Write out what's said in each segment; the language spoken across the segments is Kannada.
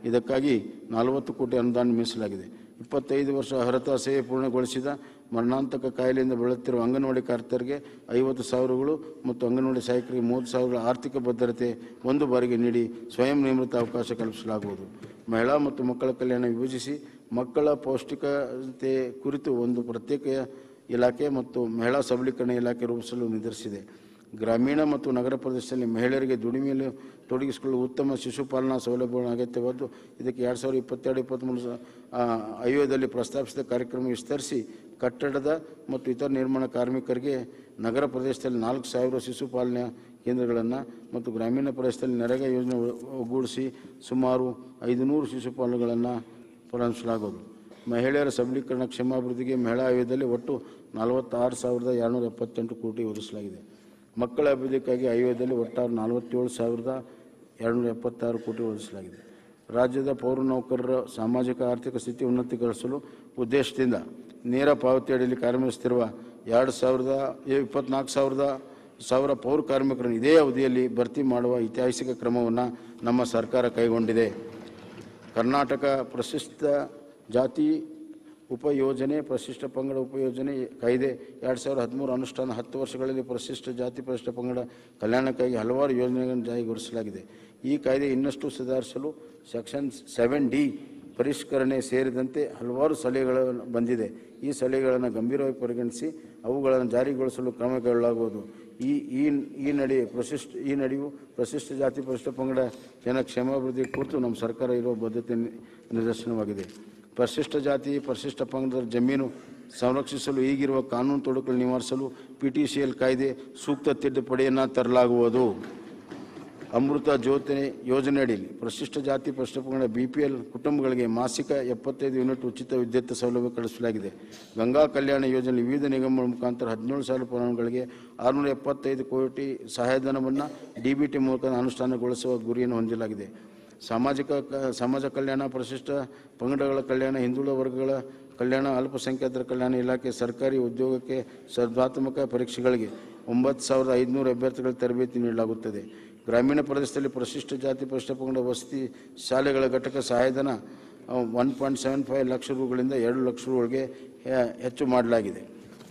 ಇದಕ್ಕಾಗಿ ನಲವತ್ತು ಕೋಟಿ ಅನುದಾನ ಮೀಸಲಾಗಿದೆ ಇಪ್ಪತ್ತೈದು ವರ್ಷ ಅರ್ಹತಾ ಸೇವೆ ಪೂರ್ಣಗೊಳಿಸಿದ ಮರಣಾಂತಕ ಕಾಯಿಲೆಯಿಂದ ಬಳಲುತ್ತಿರುವ ಅಂಗನವಾಡಿ ಕಾರ್ಯಕರ್ತರಿಗೆ ಐವತ್ತು ಸಾವಿರಗಳು ಮತ್ತು ಅಂಗನವಾಡಿ ಸಹಾಯಕರಿಗೆ ಮೂವತ್ತು ಸಾವಿರಗಳ ಆರ್ಥಿಕ ಭದ್ರತೆ ಒಂದು ಬಾರಿಗೆ ನೀಡಿ ಸ್ವಯಂ ನಿವೃತ್ತ ಅವಕಾಶ ಕಲ್ಪಿಸಲಾಗುವುದು ಮಹಿಳಾ ಮತ್ತು ಮಕ್ಕಳ ಕಲ್ಯಾಣ ವಿಭಜಿಸಿ ಮಕ್ಕಳ ಪೌಷ್ಟಿಕತೆ ಕುರಿತು ಒಂದು ಪ್ರತ್ಯೇಕ ಇಲಾಖೆ ಮತ್ತು ಮಹಿಳಾ ಸಬಲೀಕರಣ ಇಲಾಖೆ ರೂಪಿಸಲು ನಿರ್ಧರಿಸಿದೆ ಗ್ರಾಮೀಣ ಮತ್ತು ನಗರ ಪ್ರದೇಶದಲ್ಲಿ ಮಹಿಳೆಯರಿಗೆ ದುಡಿಮೆಯಲ್ಲಿ ತೊಡಗಿಸಿಕೊಳ್ಳಲು ಉತ್ತಮ ಶಿಶುಪಾಲನಾ ಸೌಲಭ್ಯಗಳು ಅಗತ್ಯವಾದ್ದು ಇದಕ್ಕೆ ಎರಡು ಸಾವಿರದ ಇಪ್ಪತ್ತೆರಡು ಇಪ್ಪತ್ತ್ಮೂರು ಸ- ಆ, ಆಯೋಗದಲ್ಲಿ ಪ್ರಸ್ತಾಪಿಸಿದ ಕಾರ್ಯಕ್ರಮ ವಿಸ್ತರಿಸಿ ಕಟ್ಟಡದ ಮತ್ತು ಇತರ ನಿರ್ಮಾಣ ಕಾರ್ಮಿಕರಿಗೆ ನಗರ ಪ್ರದೇಶದಲ್ಲಿ ನಾಲ್ಕು ಸಾವಿರ ಶಿಶುಪಾಲನಾ ಕೇಂದ್ರಗಳನ್ನು ಮತ್ತು ಗ್ರಾಮೀಣ ಪ್ರದೇಶದಲ್ಲಿ ನರೇಗಾ ಯೋಜನೆ ಒ- ಒಗ್ಗೂಡಿಸಿ ಸುಮಾರು ಐದುನೂರು ಶಿಶುಪಾಲನೆಗಳನ್ನು ಪ್ರಾರಂಭಿಸಲಾಗುವುದು ಮಹಿಳೆಯರ ಸಬಲೀಕರಣ ಕ್ಷೇಮಾಭಿವೃದ್ಧಿಗೆ ಮಹಿಳಾ ಆಯೋಗದಲ್ಲಿ ಒಟ್ಟು ನಲವತ್ತಾರು ಸಾವಿರದ ಎರಡುನೂರ ಎಪ್ಪತ್ತೆಂಟು ಕೋಟಿ ಒದಗಿಸಲಾಗಿದೆ ಮಕ್ಕಳ ಅಭಿವೃದ್ಧಿಗಾಗಿ ಆಯೋಗದಲ್ಲಿ ಒಟ್ಟಾರೆ ನಲವತ್ತೇಳು ಸಾವಿರದ ಎರಡುನೂರ ಎಪ್ಪತ್ತಾರು ಕೋಟಿ ಒದಗಿಸಲಾಗಿದೆ ರಾಜ್ಯದ ಪೌರ ನೌಕರರ ಸಾಮಾಜಿಕ ಆರ್ಥಿಕ ಸ್ಥಿತಿ ಉನ್ನತಿಗೊಳಿಸಲು ಉದ್ದೇಶದಿಂದ ನೇರ ಪಾವತಿ ಅಡಿಯಲ್ಲಿ ಕಾರ್ಯನಿರ್ವಹಿಸುತ್ತಿರುವ ಎರಡು ಸಾವಿರದ ಇಪ್ಪತ್ನಾಲ್ಕು ಸಾವಿರದ ಸಾವಿರ ಪೌರ ಕಾರ್ಮಿಕರನ್ನು ಇದೇ ಅವಧಿಯಲ್ಲಿ ಭರ್ತಿ ಮಾಡುವ ಐತಿಹಾಸಿಕ ಕ್ರಮವನ್ನು ನಮ್ಮ ಸರ್ಕಾರ ಕೈಗೊಂಡಿದೆ ಕರ್ನಾಟಕ ಪ್ರಶಸ್ತ ಜಾತಿ ಉಪಯೋಜನೆ ಪರಿಶಿಷ್ಟ ಪಂಗಡ ಉಪಯೋಜನೆ ಕಾಯ್ದೆ ಎರಡು ಸಾವಿರದ ಹದಿಮೂರು ಅನುಷ್ಠಾನ ಹತ್ತು ವರ್ಷಗಳಲ್ಲಿ ಪರಿಶಿಷ್ಟ ಜಾತಿ ಪರಿಶಿಷ್ಟ ಪಂಗಡ ಕಲ್ಯಾಣಕ್ಕಾಗಿ ಹಲವಾರು ಯೋಜನೆಗಳನ್ನು ಜಾರಿಗೊಳಿಸಲಾಗಿದೆ ಈ ಕಾಯ್ದೆ ಇನ್ನಷ್ಟು ಸುಧಾರಿಸಲು ಸೆಕ್ಷನ್ ಸೆವೆನ್ ಡಿ ಪರಿಷ್ಕರಣೆ ಸೇರಿದಂತೆ ಹಲವಾರು ಸಲಹೆಗಳು ಬಂದಿದೆ ಈ ಸಲಹೆಗಳನ್ನು ಗಂಭೀರವಾಗಿ ಪರಿಗಣಿಸಿ ಅವುಗಳನ್ನು ಜಾರಿಗೊಳಿಸಲು ಕ್ರಮ ಕೈಗೊಳ್ಳಲಾಗುವುದು ಈ ಈ ಈ ನಡೆ ಪ್ರಶಿಷ್ಟ ಈ ನಡೆಯು ಪ್ರಶಿಷ್ಟ ಜಾತಿ ಪರಿಶಿಷ್ಟ ಪಂಗಡ ಜನ ಕ್ಷೇಮಾಭಿವೃದ್ಧಿ ಕುರಿತು ನಮ್ಮ ಸರ್ಕಾರ ಇರುವ ಬದ್ಧತೆ ನಿ- ನಿದರ್ಶನವಾಗಿದೆ ಪರಿಶಿಷ್ಟ ಜಾತಿ ಪರಿಶಿಷ್ಟ ಪಂಗಡದ ಜಮೀನು ಸಂರಕ್ಷಿಸಲು ಈಗಿರುವ ಕಾನೂನು ತೊಡಕುಗಳು ನಿವಾರಿಸಲು ಪಿ ಟಿ ಸಿ ಎಲ್ ಕಾಯ್ದೆ ಸೂಕ್ತ ತಿದ್ದುಪಡಿಯನ್ನು ತರಲಾಗುವುದು ಅಮೃತ ಜ್ಯೋತಿ ಯೋಜನೆ ಅಡಿಯಲ್ಲಿ ಪರಿಶಿಷ್ಟ ಜಾತಿ ಪರಿಶಿಷ್ಟ ಪಂಗಡ ಬಿ ಪಿ ಎಲ್ ಕುಟುಂಬಗಳಿಗೆ ಮಾಸಿಕ ಎಪ್ಪತ್ತೈದು ಯೂನಿಟ್ ಉಚಿತ ವಿದ್ಯುತ್ ಸೌಲಭ್ಯ ಕಳಿಸಲಾಗಿದೆ ಗಂಗಾ ಕಲ್ಯಾಣ ಯೋಜನೆ ವಿವಿಧ ನಿಗಮಗಳ ಮುಖಾಂತರ ಹದಿನೇಳು ಸಾವಿರ ಫಲಾನುಭವಿಗಳಿಗೆ ಆರುನೂರ ಎಪ್ಪತ್ತೈದು ಕೋಟಿ ಸಹಾಯಧನವನ್ನು ಡಿ ಬಿ ಟಿ ಮೂಲಕ ಅನುಷ್ಠಾನಗೊಳಿಸುವ ಗುರಿಯನ್ನು ಹೊಂದಲಾಗಿದೆ ಸಾಮಾಜಿಕ ಕ- ಸಮಾಜ ಕಲ್ಯಾಣ ಪರಿಶಿಷ್ಟ ಪಂಗಡಗಳ ಕಲ್ಯಾಣ ಹಿಂದುಳಿದ ವರ್ಗಗಳ ಕಲ್ಯಾಣ ಅಲ್ಪಸಂಖ್ಯಾತರ ಕಲ್ಯಾಣ ಇಲಾಖೆ ಸರ್ಕಾರಿ ಉದ್ಯೋಗಕ್ಕೆ ಸ್ಪರ್ಧಾತ್ಮಕ ಪರೀಕ್ಷೆಗಳಿಗೆ ಒಂಬತ್ತು ಸಾವಿರದ ಐದುನೂರು ಅಭ್ಯರ್ಥಿಗಳ ತರಬೇತಿ ನೀಡಲಾಗುತ್ತದೆ ಗ್ರಾಮೀಣ ಪ್ರದೇಶದಲ್ಲಿ ಪರಿಶಿಷ್ಟ ಜಾತಿ ಪರಿಶಿಷ್ಟ ಪಂಗಡ ವಸತಿ ಶಾಲೆಗಳ ಘಟಕ ಸಹಾಯಧನ one point seven five lakh ರೂಗಳಿಂದ ಎರಡು ಲಕ್ಷ ರೂಗಳಿಗೆ ಹೆ- ಹೆಚ್ಚು ಮಾಡಲಾಗಿದೆ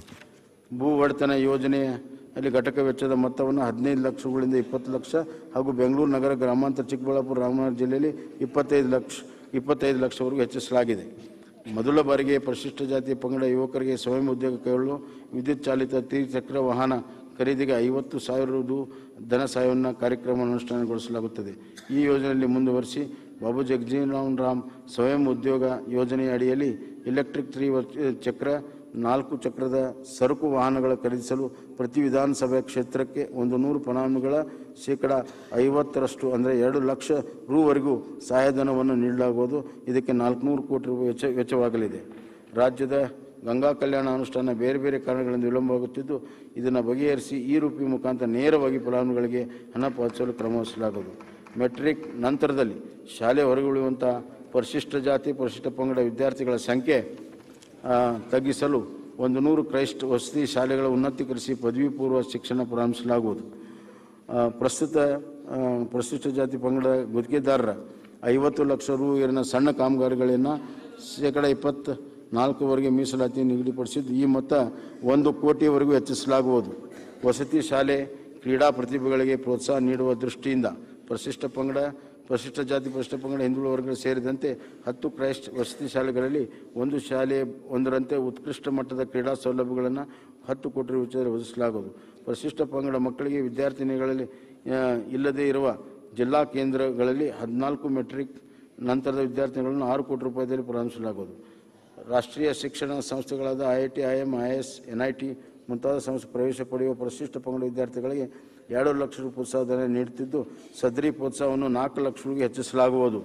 ಭೂ ಒಡೆತನ ಯೋಜನೆಯಲ್ಲಿ ಘಟಕ ವೆಚ್ಚದ ಮೊತ್ತವನ್ನು ಹದಿನೈದು ಲಕ್ಷಗಳಿಂದ ಇಪ್ಪತ್ತು ಲಕ್ಷ ಹಾಗೂ ಬೆಂಗಳೂರು ನಗರ ಗ್ರಾಮಾಂತರ ಚಿಕ್ಕಬಳ್ಳಾಪುರ ರಾಮನಗರ ಜಿಲ್ಲೆಯಲ್ಲಿ ಇಪ್ಪತ್ತೈದು ಲಕ್ಷ ಇಪ್ಪತ್ತೈದು ಲಕ್ಷವರೆಗೂ ಹೆಚ್ಚಿಸಲಾಗಿದೆ ಮೊದಲ ಬಾರಿಗೆ ಪರಿಶಿಷ್ಟ ಜಾತಿ ಪಂಗಡ ಯುವಕರಿಗೆ ಸ್ವಯಂ ಉದ್ಯೋಗ ಕೈಗೊಳ್ಳಲು ವಿದ್ಯುತ್ ಚಾಲಿತ ತ್ರಿಚಕ್ರ ವಾಹನ ಖರೀದಿಗೆ ಐವತ್ತು ಸಾವಿರ ರು ಧನ ಸಹಾಯವನ್ನು ಕಾರ್ಯಕ್ರಮ ಅನುಷ್ಠಾನಗೊಳಿಸಲಾಗುತ್ತದೆ ಈ ಯೋಜನೆಯಲ್ಲಿ ಮುಂದುವರಿಸಿ ಬಾಬು ಜಗಜೀವನ್ ರಾಮ್ ಸ್ವಯಂ ಉದ್ಯೋಗ ಯೋಜನೆಯ ಅಡಿಯಲ್ಲಿ ಎಲೆಕ್ಟ್ರಿಕ್ ತ್ರಿ ಚಕ್ರ ನಾಲ್ಕು ಚಕ್ರದ ಸರಕು ವಾಹನಗಳ ಖರೀದಿಸಲು ಪ್ರತಿ ವಿಧಾನಸಭೆ ಕ್ಷೇತ್ರಕ್ಕೆ ಒಂದು ನೂರು ಫಲಾನುಭವಿಗಳ ಶೇಕಡ ಐವತ್ತರಷ್ಟು ಅಂದರೆ ಎರಡು ಲಕ್ಷ ರೂವರೆಗೂ ಸಹಾಯಧನವನ್ನು ನೀಡಲಾಗುವುದು ಇದಕ್ಕೆ ನಾಲ್ಕುನೂರು ಕೋಟಿ ರೂಪಾಯಿ ವೆಚ್ಚ ವೆಚ್ಚವಾಗಲಿದೆ ರಾಜ್ಯದ ಗಂಗಾ ಕಲ್ಯಾಣ ಅನುಷ್ಠಾನ ಬೇರೆ ಬೇರೆ ಕಾರಣಗಳಿಂದ ವಿಳಂಬವಾಗುತ್ತಿದ್ದು ಇದನ್ನು ಬಗೆಹರಿಸಿ ಈ ರೂಪಿ ಮುಖಾಂತರ ನೇರವಾಗಿ ಫಲಾನುಭವಿಗಳಿಗೆ ಹಣ ಪಾವತಿಸಲು ಕ್ರಮ ವಹಿಸಲಾಗುವುದು ಮೆಟ್ರಿಕ್ ನಂತರದಲ್ಲಿ ಶಾಲೆ ಹೊರಗುಳಿಯುವಂಥ ಪರಿಶಿಷ್ಟ ಜಾತಿ ಪರಿಶಿಷ್ಟ ಪಂಗಡ ವಿದ್ಯಾರ್ಥಿಗಳ ಸಂಖ್ಯೆ ಆ, ತಗ್ಗಿಸಲು ಒಂದು ನೂರು ಕ್ರೈಸ್ಟ್ ವಸತಿ ಶಾಲೆಗಳ ಉನ್ನತೀಕರಿಸಿ ಪದವಿ ಪೂರ್ವ ಶಿಕ್ಷಣ ಪ್ರಾರಂಭಿಸಲಾಗುವುದು ಆ, ಪ್ರಸ್ತುತ ಆ, ಪರಿಶಿಷ್ಟ ಜಾತಿ ಪಂಗಡ ಗುತ್ತಿಗೆದಾರರ ಐವತ್ತು ಲಕ್ಷ ರು ಇರಿನ ಸಣ್ಣ ಕಾಮಗಾರಿಗಳನ್ನು ಶೇಕಡ ಇಪ್ಪತ್ತ ನಾಲ್ಕುವರೆಗೆ ಮೀಸಲಾತಿ ನಿಗದಿಪಡಿಸಿದ್ದು ಈ ಮೊತ್ತ ಒಂದು ಕೋಟಿವರೆಗೂ ಹೆಚ್ಚಿಸಲಾಗುವುದು ವಸತಿ ಶಾಲೆ ಕ್ರೀಡಾ ಪ್ರತಿಭೆಗಳಿಗೆ ಪ್ರೋತ್ಸಾಹ ನೀಡುವ ದೃಷ್ಟಿಯಿಂದ ಪರಿಶಿಷ್ಟ ಪಂಗಡ ಪರಿಶಿಷ್ಟ ಜಾತಿ ಪರಿಶಿಷ್ಟ ಪಂಗಡ ಹಿಂದುಳಿದ ವರ್ಗಗಳು ಸೇರಿದಂತೆ ಹತ್ತು ಕ್ರೈಸ್ಟ್ ವಸತಿ ಶಾಲೆಗಳಲ್ಲಿ ಒಂದು ಶಾಲೆ ಒಂದರಂತೆ ಉತ್ಕೃಷ್ಟ ಮಟ್ಟದ ಕ್ರೀಡಾ ಸೌಲಭ್ಯಗಳನ್ನು ಹತ್ತು ಕೋಟಿ ರು ವೆಚ್ಚದಲ್ಲಿ ಒದಗಿಸಲಾಗುವುದು ಪರಿಶಿಷ್ಟ ಪಂಗಡ ಮಕ್ಕಳಿಗೆ ವಿದ್ಯಾರ್ಥಿನಿಗಳಲ್ಲಿ ಆ, ಇಲ್ಲದೇ ಇರುವ ಜಿಲ್ಲಾ ಕೇಂದ್ರಗಳಲ್ಲಿ ಹದಿನಾಲ್ಕು ಮೆಟ್ರಿಕ್ ನಂತರದ ವಿದ್ಯಾರ್ಥಿಗಳನ್ನು ಆರು ಕೋಟಿ ರೂಪಾಯಿದಲ್ಲಿ ಪ್ರಾರಂಭಿಸಲಾಗುವುದು ರಾಷ್ಟ್ರೀಯ ಶಿಕ್ಷಣ ಸಂಸ್ಥೆಗಳಾದ I I T I M I S N I T ಮುಂತಾದ ಸಂಸ್ಥೆ ಪ್ರವೇಶ ಪಡೆಯುವ ಪರಿಶಿಷ್ಟ ಪಂಗಡ ವಿದ್ಯಾರ್ಥಿಗಳಿಗೆ ಎರಡು ಲಕ್ಷ ರು ಪ್ರೋತ್ಸಾಹಧನ ನೀಡುತ್ತಿದ್ದು ಸದರಿ ಪ್ರೋತ್ಸಾಹವನ್ನು ನಾಲ್ಕು ಲಕ್ಷ ರುಗೆ ಹೆಚ್ಚಿಸಲಾಗುವುದು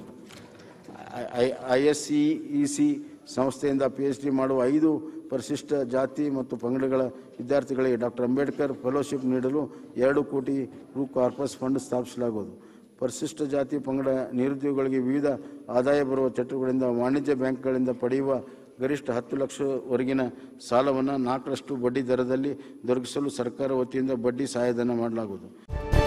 I S C E C ಸಂಸ್ಥೆಯಿಂದ ಪಿ ಎಚ್ ಡಿ ಮಾಡುವ ಐದು ಪರಿಶಿಷ್ಟ ಜಾತಿ ಮತ್ತು ಪಂಗಡಗಳ ವಿದ್ಯಾರ್ಥಿಗಳಿಗೆ ಡಾಕ್ಟರ್ ಅಂಬೇಡ್ಕರ್ ಫೆಲೋಶಿಪ್ ನೀಡಲು ಎರಡು ಕೋಟಿ ರು ಕಾರ್ಪಸ್ ಫಂಡ್ ಸ್ಥಾಪಿಸಲಾಗುವುದು ಪರಿಶಿಷ್ಟ ಜಾತಿ ಪಂಗಡ ನಿರುದ್ಯೋಗಿಗಳಿಗೆ ವಿವಿಧ ಆದಾಯ ಬರುವ ಚಟುವಟಿಕೆಗಳಿಂದ ವಾಣಿಜ್ಯ ಬ್ಯಾಂಕ್ಗಳಿಂದ ಪಡೆಯುವ ಗರಿಷ್ಠ ಹತ್ತು ಲಕ್ಷವರೆಗಿನ ಸಾಲವನ್ನು ನಾಲ್ಕರಷ್ಟು ಬಡ್ಡಿ ದರದಲ್ಲಿ ದೊರಕಿಸಲು ಸರ್ಕಾರ ವತಿಯಿಂದ ಬಡ್ಡಿ ಸಹಾಯಧನ ಮಾಡಲಾಗುವುದು